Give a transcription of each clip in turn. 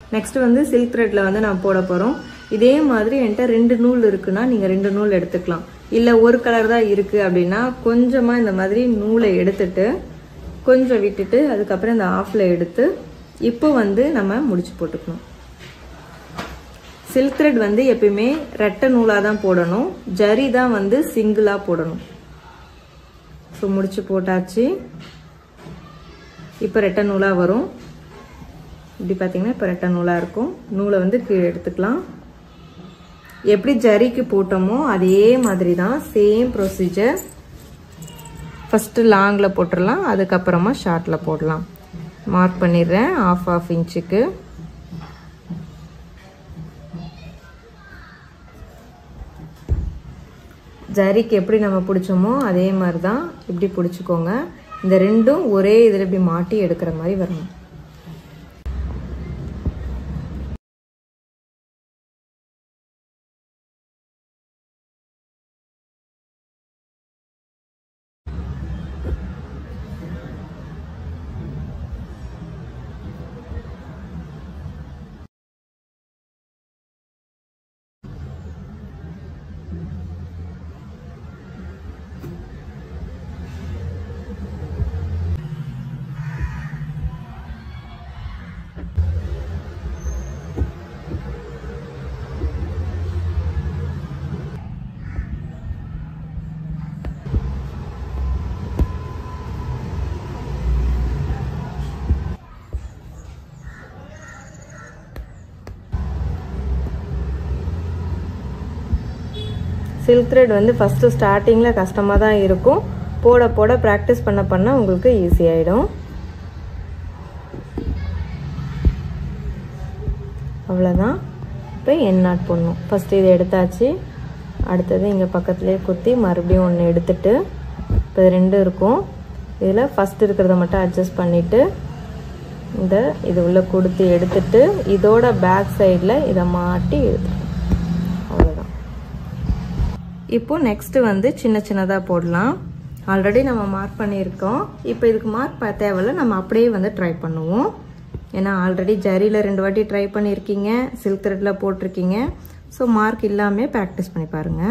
next வந்து silk த்ரெட்ல வந்து நான் போட போகிறோம் இதே மாதிரி என்கிட்ட ரெண்டு நூல் இருக்குன்னா நீங்கள் ரெண்டு நூல் எடுத்துக்கலாம் இல்லை ஒரு கலர் தான் இருக்குது அப்படின்னா கொஞ்சமாக இந்த மாதிரி நூலை எடுத்துட்டு கொஞ்சம் விட்டுட்டு அதுக்கப்புறம் இந்த ஆஃப்ல எடுத்து இப்போ வந்து நம்ம முடிச்சு போட்டுக்கணும் சில்க் த்ரெட் வந்து எப்பயுமே ரெட்டை நூலாக தான் போடணும் ஜரி தான் வந்து சிங்கிளாக போடணும் ஸோ முடிச்சு போட்டாச்சு இப்போ ரெட்டை நூலாக வரும் இப்படி பார்த்தீங்கன்னா இப்போ ரெட்டை நூலாக இருக்கும் நூலை வந்து கீழே எடுத்துக்கலாம் எப்படி ஜரிக்கு போட்டோமோ அதே மாதிரி தான் சேம் ப்ரொசீஜர் ஃபஸ்ட்டு லாங்கில் போட்டுடலாம் அதுக்கப்புறமா ஷார்ட்டில் போடலாம் மார்க் பண்ணிடுறேன் ஆஃப் ஆஃப் இன்ச்சுக்கு ஜரிக்கு எப்படி நம்ம பிடிச்சோமோ அதே மாதிரி தான் இப்படி பிடிச்சிக்கோங்க இந்த ரெண்டும் ஒரே இதில் இப்படி மாட்டி எடுக்கிற மாதிரி வரணும் சில்க் த்ரெட் வந்து ஃபஸ்ட்டு ஸ்டார்டிங்கில் கஷ்டமாக தான் இருக்கும் போட போட ப்ராக்டிஸ் பண்ண பண்ண உங்களுக்கு ஈஸி ஆகிடும் அவ்வளோதான் இப்போ என் நாட் போடணும் ஃபஸ்ட்டு இதை எடுத்தாச்சு அடுத்தது இங்கே பக்கத்துலேயே குத்தி மறுபடியும் ஒன்று எடுத்துட்டு இப்போ இது ரெண்டும் இருக்கும் இதில் ஃபஸ்ட் இருக்கிறத மட்டும் அட்ஜஸ்ட் பண்ணிவிட்டு இந்த இது உள்ளே கொடுத்து எடுத்துட்டு இதோட பேக் சைடில் இதை மாட்டி எடுத்துக்கணும் அவ்வளோதான் இப்போ நெக்ஸ்ட்டு வந்து சின்ன சின்னதாக போடலாம் ஆல்ரெடி நம்ம மார்க் பண்ணியிருக்கோம் இப்போ இதுக்கு மார்க் தேவையில்ல நம்ம அப்படியே வந்து ட்ரை பண்ணுவோம் ஏன்னா ஆல்ரெடி ஜரியில் ரெண்டு வாட்டி ட்ரை பண்ணியிருக்கீங்க சில்க் த்ரெட்டில் போட்டிருக்கீங்க ஸோ மார்க் இல்லாமல் ப்ராக்டிஸ் பண்ணி பாருங்கள்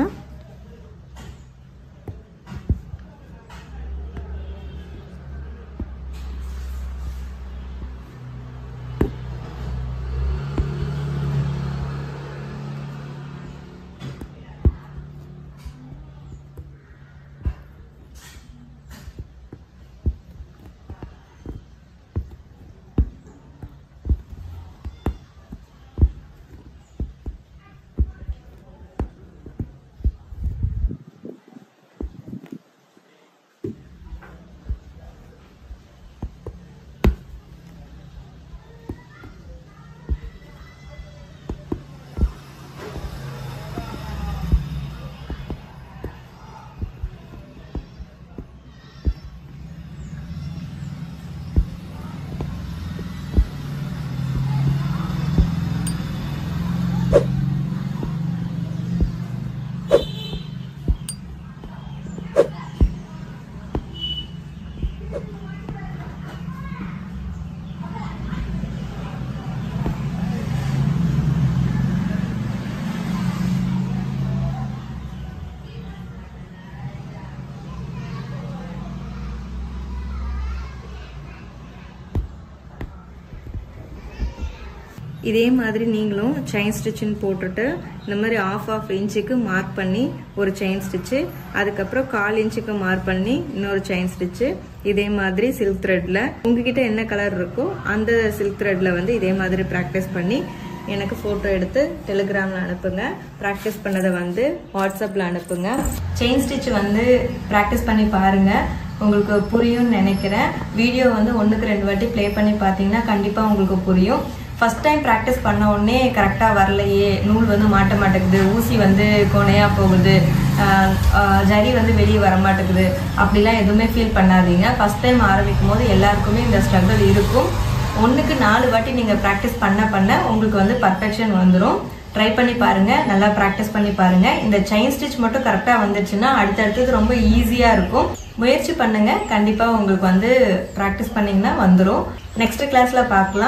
இதே மாதிரி நீங்களும் செயின் ஸ்டிச்சுன்னு போட்டுட்டு இந்த மாதிரி ஆஃப் ஆஃப் இன்ச்சுக்கு மார்க் பண்ணி ஒரு செயின் ஸ்டிச்சு அதுக்கப்புறம் கால் இன்ச்சுக்கு மார்க் பண்ணி இன்னொரு செயின் ஸ்டிச்சு இதே மாதிரி சில்க் த்ரெட்ல உங்ககிட்ட என்ன கலர் இருக்கோ அந்த சில்க் த்ரெட்ல வந்து இதே மாதிரி ப்ராக்டிஸ் பண்ணி எனக்கு ஃபோட்டோ எடுத்து டெலிகிராமில் அனுப்புங்க ப்ராக்டிஸ் பண்ணதை வந்து வாட்ஸ்அப்பில் அனுப்புங்க செயின் ஸ்டிச் வந்து ப்ராக்டிஸ் பண்ணி பாருங்க உங்களுக்கு புரியும்னு நினைக்கிறேன் வீடியோ வந்து ஒன்றுக்கு ரெண்டு வாட்டி ப்ளே பண்ணி பார்த்தீங்கன்னா கண்டிப்பாக உங்களுக்கு புரியும் ஃபர்ஸ்ட் டைம் ப்ராக்டிஸ் பண்ண உடனே கரெக்டாக வரலையே நூல் வந்து மாட்ட மாட்டேங்குது ஊசி வந்து கொனையாக போகுது ஆஹ் ஆஹ் ஜரி வந்து வெளியே வர மாட்டேங்குது அப்படிலாம் எதுவுமே ஃபீல் பண்ணாதீங்க ஃபர்ஸ்ட் டைம் ஆரம்பிக்கும் போது எல்லாருக்குமே இந்த ஸ்ட்ரகிள் இருக்கும் ஒன்றுக்கு நாலு வாட்டி நீங்கள் ப்ராக்டிஸ் பண்ண பண்ண உங்களுக்கு வந்து பர்ஃபெக்ஷன் வந்துடும் ட்ரை பண்ணி பாருங்க நல்லா ப்ராக்டிஸ் பண்ணி பாருங்க இந்த செயின் ஸ்டிச் மட்டும் கரெக்டாக வந்துச்சுன்னா அடுத்தடுத்தது ரொம்ப ஈஸியாக இருக்கும் முயற்சி பண்ணுங்க கண்டிப்பாக உங்களுக்கு வந்து ப்ராக்டிஸ் பண்ணீங்கன்னா வந்துடும் நெக்ஸ்ட் கிளாஸில் பார்க்கலாம்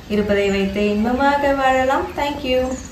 இருப்பதை வைத்து இன்பமாக வாழலாம் தேங்க்யூ